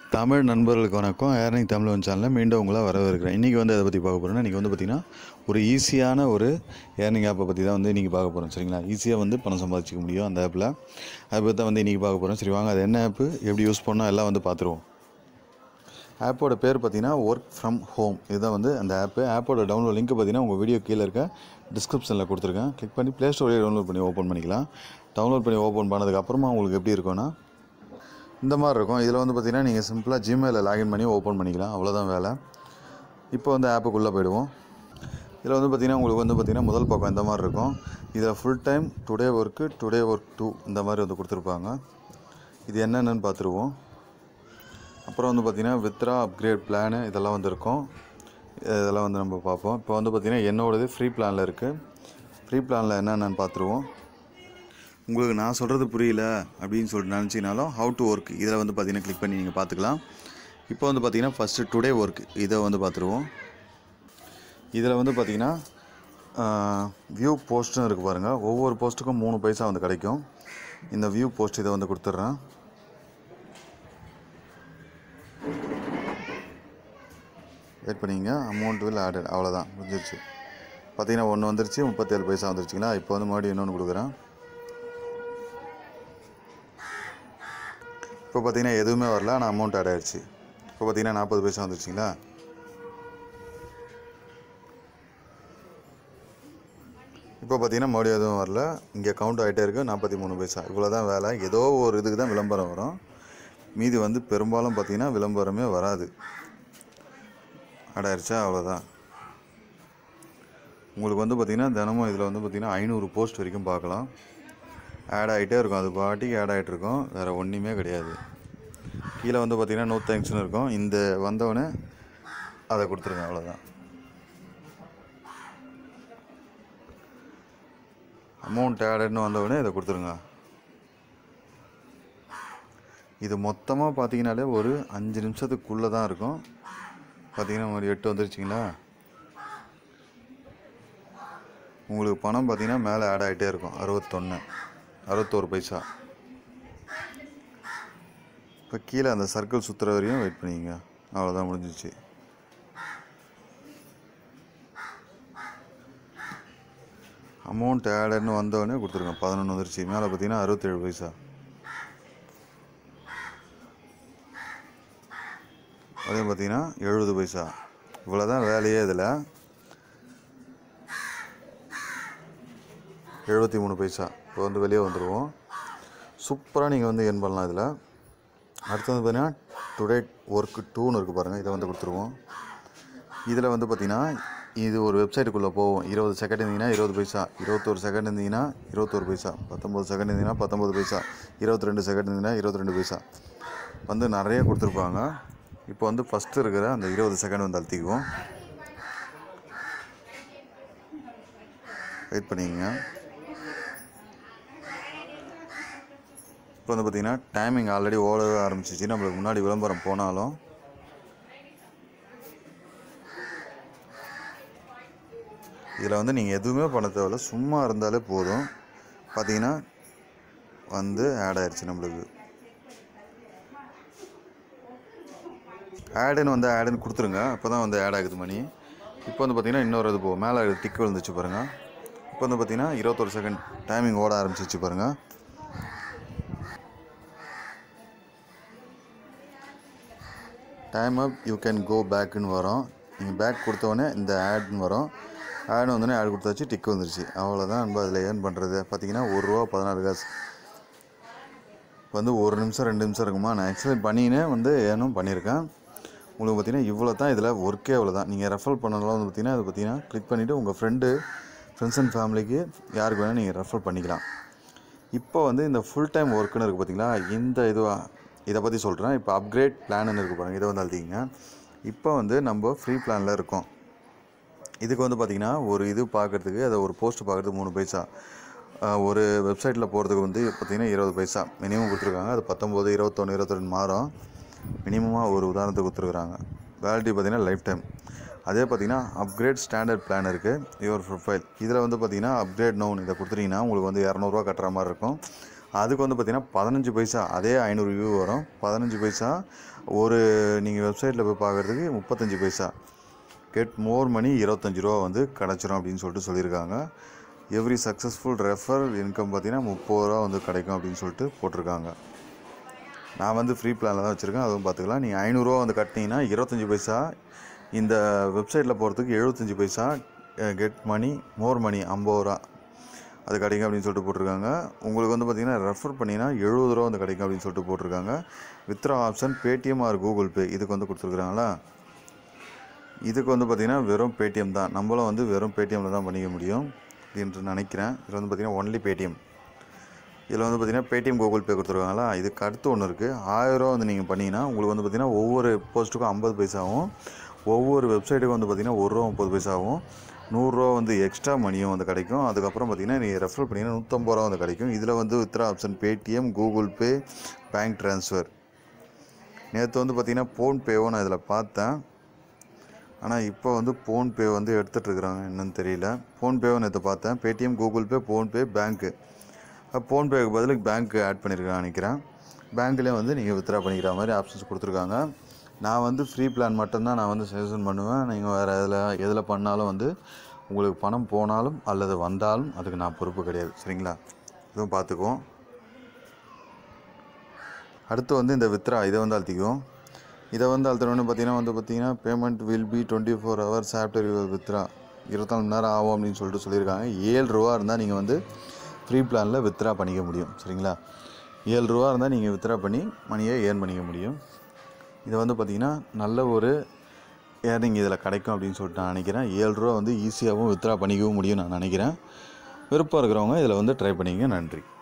தமிழ் நண்பர்களுக்கு வணக்கம் earning Tamil one சேனலில் மீண்டும் உங்களை வரவேற்கிறேன் இன்றைக்கி வந்து அதை பற்றி பார்க்க போகிறோம்னா இன்றைக்கி வந்து பார்த்திங்கன்னா ஒரு ஈஸியான ஒரு ஏர்னிங் ஆப்பை பற்றி தான் வந்து இன்றைக்கி பார்க்க போகிறோம் சரிங்களா ஈஸியாக வந்து பணம் சம்பாதிச்சிக்க முடியும் அந்த ஆப்பில் அதை பற்றி தான் வந்து இன்றைக்கி பார்க்க போகிறோம் சரி வாங்க அது என்ன ஆப்பு எப்படி யூஸ் பண்ணால் எல்லாம் வந்து பார்த்துருவோம் ஆப்போட பேர் பார்த்தீங்கன்னா ஒர்க் ஃப்ரம் ஹோம் இதுதான் வந்து அந்த ஆப்பு ஆப்போட டவுன்லோட் லிங்க் பார்த்தீங்கன்னா உங்கள் வீடியோ கீழே இருக்க டிஸ்கிரிப்ஷனில் கொடுத்துருக்கேன் கிளிக் பண்ணி ப்ளே ஸ்டோரில் டவுன்லோட் பண்ணி ஓப்பன் பண்ணிக்கலாம் டவுன்லோட் பண்ணி ஓப்பன் பண்ணதுக்கு அப்புறமா உங்களுக்கு எப்படி இருக்கும்னா இந்த மாதிரி இருக்கும் இதில் வந்து பார்த்தீங்கன்னா நீங்கள் சிம்பிளாக ஜிமெயிலில் லாகின் பண்ணி ஓப்பன் பண்ணிக்கலாம் அவ்வளோதான் வேலை இப்போ வந்து ஆப்புக்குள்ளே போயிடுவோம் இதில் வந்து பார்த்திங்கன்னா உங்களுக்கு வந்து பார்த்திங்கன்னா முதல் பக்கம் இந்த மாதிரி இருக்கும் இதில் full time today work today work to இந்த மாதிரி வந்து கொடுத்துருப்பாங்க இது என்னென்னு பார்த்துருவோம் அப்புறம் வந்து பார்த்திங்கன்னா வித்ரா அப்கிரேட் பிளானு இதெல்லாம் வந்து இருக்கும் இதெல்லாம் வந்து நம்ம பார்ப்போம் இப்போ வந்து பார்த்திங்கன்னா என்னோடது ஃப்ரீ பிளானில் இருக்குது ஃப்ரீ பிளானில் என்னென்னு பார்த்துருவோம் உங்களுக்கு நான் சொல்கிறது புரியல அப்படின்னு சொல்லிட்டு நினச்சினாலும் ஹவு டு ஒர்க் இதில் வந்து பார்த்தீங்கன்னா கிளிக் பண்ணி நீங்கள் பார்த்துக்கலாம் இப்போ வந்து பார்த்தீங்கன்னா ஃபஸ்ட்டு டுடே ஒர்க் இதை வந்து பார்த்துருவோம் இதில் வந்து பார்த்தீங்கன்னா வியூ போஸ்ட்டும் இருக்குது பாருங்கள் ஒவ்வொரு போஸ்ட்டுக்கும் மூணு பைசா வந்து கிடைக்கும் இந்த வியூ போஸ்ட் இதை வந்து கொடுத்துட்றேன் வெயிட் பண்ணிங்க அமௌண்ட் வில் ஆடட் அவ்வளோதான் முடிஞ்சிருச்சு பார்த்தீங்கன்னா ஒன்று வந்துருச்சு முப்பத்தேழு பைசா வந்துருச்சுங்களா இப்போ வந்து மறுபடியும் இன்னொன்று கொடுக்குறேன் இப்போ பார்த்தீங்கன்னா எதுவுமே வரல ஆனால் அமௌண்ட் ஆட் ஆயிடுச்சு இப்போ பார்த்தீங்கன்னா நாற்பது பைசா வந்துருச்சுங்களா இப்போ பார்த்தீங்கன்னா மறுபடியும் எதுவும் வரல இங்கே கவுண்ட் ஆகிட்டே இருக்குது நாற்பத்தி மூணு பைசா இவ்வளோ தான் வேலை ஏதோ ஒரு இதுக்கு தான் விளம்பரம் வரும் மீதி வந்து பெரும்பாலும் பார்த்தீங்கன்னா விளம்பரமே வராது ஆட் ஆயிடுச்சா அவ்வளோதான் உங்களுக்கு வந்து பார்த்திங்கன்னா தினமும் இதில் வந்து பார்த்திங்கன்னா ஐநூறு போஸ்ட் வரைக்கும் பார்க்கலாம் ஆட் ஆகிட்டே இருக்கும் அது பாட்டிக்கு ஆட் ஆகிட்டு இருக்கும் வேறு ஒன்றுமே கிடையாது கீழே வந்து பார்த்திங்கன்னா நோ தேங்க்ஸ்னு இருக்கும் இந்த வந்தவொடனே அதை கொடுத்துருங்க அவ்வளோதான் அமௌண்ட் ஆடட்னு வந்தவுடனே இதை கொடுத்துருங்க இது மொத்தமாக பார்த்தீங்கனாலே ஒரு அஞ்சு நிமிஷத்துக்குள்ளே தான் இருக்கும் பார்த்தீங்கன்னா ஒரு எட்டு வந்துருச்சிங்களா உங்களுக்கு பணம் பார்த்தீங்கன்னா மேலே ஆட் ஆகிட்டே இருக்கும் அறுபத்தொன்று அறுபத்தோரு பைசா இப்போ கீழே அந்த சர்க்கிள் சுற்றுற வரையும் வெயிட் பண்ணிங்க அவ்வளோதான் முடிஞ்சிச்சு அமௌண்ட் ஆடட்னு வந்தோடனே கொடுத்துருங்க பதினொன்று வந்துருச்சு மேலே பார்த்தீங்கன்னா அறுபத்தேழு பைசா அதே பார்த்தீங்கன்னா எழுபது பைசா இவ்வளோ தான் வேலையே இதில் எழுபத்தி மூணு பைசா இப்போ வந்து வெளியே வந்துடுவோம் சூப்பராக நீங்கள் வந்து என் பண்ணலாம் இதில் அடுத்து வந்து பார்த்தீங்கன்னா டுடே ஒர்க்கு டூன்னு இருக்குது பாருங்கள் இதை வந்து கொடுத்துருவோம் இதில் வந்து பார்த்திங்கன்னா இது ஒரு வெப்சைட்டுக்குள்ளே போவோம் இருபது செகண்ட் இருந்தீங்கன்னா இருபது பைசா இருபத்தோரு செகண்ட் இருந்தீங்கன்னா இருபத்தோரு பைசா பத்தொம்பது செகண்ட் இருந்தீங்கன்னா பத்தொம்பது பைசா இருபத்தி ரெண்டு செகண்ட் இருந்தீங்கன்னா இருபத்தி ரெண்டு பைசா வந்து நிறைய கொடுத்துருப்பாங்க இப்போ வந்து ஃபஸ்ட்டு இருக்கிற அந்த இருபது செகண்ட் வந்து அழுத்திக்குவோம் வெயிட் பண்ணிக்கங்க இப்போ வந்து பார்த்திங்கன்னா டைமிங் ஆல்ரெடி ஓடவே ஆரம்பிச்சிச்சு நம்மளுக்கு முன்னாடி விளம்பரம் போனாலும் இதில் வந்து நீங்கள் எதுவுமே பண்ண தேவையில்ல சும்மா இருந்தாலே போதும் பார்த்தீங்கன்னா வந்து ஆட் ஆயிடுச்சு நம்மளுக்கு ஆடுன்னு வந்து ஆடுன்னு கொடுத்துருங்க அப்போ தான் வந்து ஆட் ஆகுது மணி இப்போ வந்து பார்த்திங்கன்னா இன்னொரு இது போகும் மேலே டிக் விழுந்துச்சு பாருங்கள் இப்போ வந்து பார்த்திங்கன்னா இருபத்தொரு செகண்ட் டைமிங் ஓட ஆரம்பிச்சிச்சு பாருங்கள் time up you can go பேக்குன்னு வரும் நீங்கள் பேக் கொடுத்தோடனே இந்த ஆட்னு வரும் ஆட் வந்தோடனே ஆட் கொடுத்தாச்சு டிக் வந்துருச்சு அவ்வளோதான் நம்ம அதில் ஏர்ன் பண்ணுறது பார்த்தீங்கன்னா ஒரு ரூபா பதினாறு காசு வந்து ஒரு நிமிஷம் ரெண்டு நிமிஷம் இருக்குமா நான் ஆக்சுவலி பண்ணினே வந்து ஏனும் பண்ணியிருக்கேன் உங்களுக்கு பார்த்தீங்கன்னா இவ்வளோ தான் இதில் ஒர்க்கே அவ்வளோ தான் நீங்கள் ரெஃபர் பண்ணலாம் வந்து பார்த்தீங்கன்னா அது பார்த்தீங்கன்னா கிளிக் பண்ணிவிட்டு உங்கள் ஃப்ரெண்டு ஃப்ரெண்ட்ஸ் அண்ட் ஃபேமிலிக்கு யாருக்கு வேணால் நீங்கள் ரெஃபர் பண்ணிக்கலாம் இப்போ வந்து இந்த ஃபுல் டைம் ஒர்க்குன்னு இருக்குது பார்த்தீங்களா இந்த இதுவாக இதை பற்றி சொல்கிறேன் இப்போ அப்கிரேட் பிளான்னு இருக்குது பாருங்கள் இதை வந்து அழுத்திங்க இப்போ வந்து நம்ம ஃப்ரீ பிளானில் இருக்கோம் இதுக்கு வந்து பார்த்திங்கன்னா ஒரு இது பார்க்குறதுக்கு அதை ஒரு போஸ்ட் பார்க்குறதுக்கு மூணு பைசா ஒரு வெப்சைட்டில் போகிறதுக்கு வந்து பார்த்திங்கன்னா இருபது பைசா மினிமம் கொடுத்துருக்காங்க அது பத்தொம்போது இருபத்தொன்று இருபத்தொன்று மாதம் மினிமமாக ஒரு உதாரணத்துக்கு கொடுத்துருக்குறாங்க வேலிட்டி பார்த்திங்கன்னா லைஃப் டைம் அதே பார்த்திங்கன்னா அப்கிரேட் ஸ்டாண்டர்ட் பிளான் இருக்குது யுவர் ப்ரொஃபைல் இதில் வந்து பார்த்திங்கன்னா அப்கிரேட் நோன் இதை கொடுத்துட்டிங்கன்னா உங்களுக்கு வந்து இரநூறுவா கட்டுற மாதிரி இருக்கும் அதுக்கு வந்து பார்த்திங்கன்னா பதினஞ்சு பைசா அதே ஐநூறு வியூ வரும் பதினஞ்சு பைசா ஒரு நீங்கள் வெப்சைட்டில் போய் பார்க்குறதுக்கு முப்பத்தஞ்சு பைசா கெட் மோர் மணி இருபத்தஞ்சி ரூபா வந்து கிடச்சிரும் அப்படின்னு சொல்லிட்டு சொல்லியிருக்காங்க எவ்ரி சக்ஸஸ்ஃபுல் ரெஃபர் இன்கம் பார்த்தீங்கன்னா முப்பது ரூபா வந்து கிடைக்கும் அப்படின்னு சொல்லிட்டு போட்டிருக்காங்க நான் வந்து ஃப்ரீ பிளானில் தான் வச்சுருக்கேன் அதுவும் பார்த்துக்கலாம் நீங்கள் ஐநூறுரூவா வந்து கட்டினீங்கன்னா இருபத்தஞ்சி பைசா இந்த வெப்சைட்டில் போகிறதுக்கு எழுபத்தஞ்சி பைசா கெட் மணி மோர் மணி ஐம்பது ரூபா அது கிடைக்கும் அப்படின்னு சொல்லிட்டு போட்டிருக்காங்க உங்களுக்கு வந்து பார்த்தீங்கன்னா ரெஃபர் பண்ணிங்கன்னா எழுபது ரூபா வந்து கிடைக்கும் அப்படின்னு சொல்லிட்டு போட்டிருக்காங்க withdraw option Paytm or Google Pay இதுக்கு வந்து கொடுத்துருக்குறாங்களா இதுக்கு வந்து பார்த்திங்கன்னா வெறும் பேடிஎம் தான் நம்மளும் வந்து வெறும் பேடிஎம்மில் தான் பண்ணிக்க முடியும் என்று நினைக்கிறேன் இதில் வந்து பார்த்திங்கன்னா ஒன்லி பேடிஎம் இதில் வந்து பார்த்திங்கன்னா பேடிஎம் கூகுள் பே கொடுத்துருக்காங்களா இதுக்கு அடுத்து ஒன்று இருக்குது ஆயிரரூவா வந்து நீங்கள் பண்ணிங்கன்னா உங்களுக்கு வந்து பார்த்திங்கன்னா ஒவ்வொரு போஸ்ட்டுக்கும் ஐம்பது பைசாவும் ஒவ்வொரு வெப்சைட்டுக்கும் வந்து பார்த்திங்கன்னா ஒரு ரூபா முப்பது பைசாவும் நூறுரூவா வந்து எக்ஸ்ட்ரா மணியும் வந்து கிடைக்கும் அதுக்கப்புறம் பார்த்திங்கன்னா நீங்கள் ரெஃபர் பண்ணிங்கன்னா நூற்றம்பது ரூபா வந்து கிடைக்கும் இதில் வந்து withdraw option Paytm Google Pay bank transfer நேற்று வந்து பார்த்திங்கன்னா ஃபோன்பேவும் நான் இதில் பார்த்தேன் ஆனால் இப்போ வந்து ஃபோன்பே வந்து எடுத்துகிட்டு இருக்கிறாங்க என்னன்னு தெரியல ஃபோன்பேவை நேற்று பார்த்தேன் பேடிஎம் கூகுள் பே ஃபோன்பே பேங்க்கு ஃபோன்பேக்கு பதிலுக்கு பேங்க்கு ஆட் பண்ணியிருக்காங்க நினைக்கிறேன் பேங்க்லேயே வந்து நீங்கள் வித்ரா பண்ணிக்கிற மாதிரி ஆப்ஷன்ஸ் கொடுத்துருக்காங்க நான் வந்து ஃப்ரீ பிளான் மட்டும்தான் நான் வந்து சஜஷன் பண்ணுவேன் நீங்கள் வேறு எதில் எதில் பண்ணாலும் வந்து உங்களுக்கு பணம் போனாலும் அல்லது வந்தாலும் அதுக்கு நான் பொறுப்பு கிடையாது சரிங்களா இதுவும் பார்த்துக்குவோம் அடுத்து வந்து இந்த வித்ரா இதை வந்து அழுத்திக்குவோம் இதை வந்து அழுத்தணுன்னு பார்த்தீங்கன்னா வந்து பார்த்தீங்கன்னா payment will be twenty four hours after your withdraw இருபத்தாலு மணி நேரம் ஆகும் அப்படின்னு சொல்லிட்டு சொல்லியிருக்காங்க ஏழு ரூபா இருந்தால் நீங்கள் வந்து ஃப்ரீ பிளானில் வித்ரா பண்ணிக்க முடியும் சரிங்களா ஏழு ரூபா இருந்தால் நீங்கள் வித்ரா பண்ணி மணியை ஏர்ன் பண்ணிக்க முடியும் இதை வந்து பார்த்திங்கன்னா நல்ல ஒரு ஏர்னிங் இதில் கிடைக்கும் அப்படின்னு சொல்லிட்டு நான் நினைக்கிறேன் ஏழு ரூபா வந்து ஈஸியாகவும் வித்ரா பண்ணிக்கவும் முடியும் நான் நினைக்கிறேன் விருப்பம் இருக்கிறவங்க இதில் வந்து ட்ரை பண்ணிக்கங்க நன்றி